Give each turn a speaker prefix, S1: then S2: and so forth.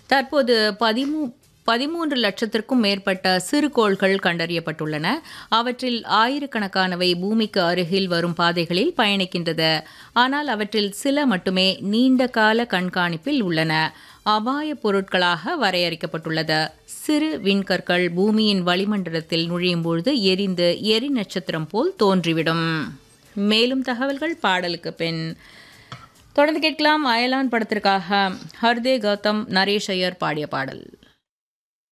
S1: தற்போது பதிமூ பதிமூன்று லட்சத்திற்கும் மேற்பட்ட சிறுகோள்கள் கண்டறியப்பட்டுள்ளன அவற்றில் ஆயிரக்கணக்கானவை பூமிக்கு அருகில் வரும் பாதைகளில் பயணிக்கின்றது ஆனால் அவற்றில் சில மட்டுமே நீண்ட கால கண்காணிப்பில் உள்ளன அபாய பொருட்களாக வரையறுக்கப்பட்டுள்ளது சிறு விண்கற்கள் பூமியின் வளிமண்டலத்தில் நுழையும் பொழுது எரிந்து எரி நட்சத்திரம் போல் தோன்றிவிடும் மேலும் தகவல்கள் பாடலுக்கு பின் தொடர்ந்து கேட்கலாம் அயலான் படத்திற்காக ஹர்தே கௌதம் நரேஷ் ஐயர் பாடிய பாடல்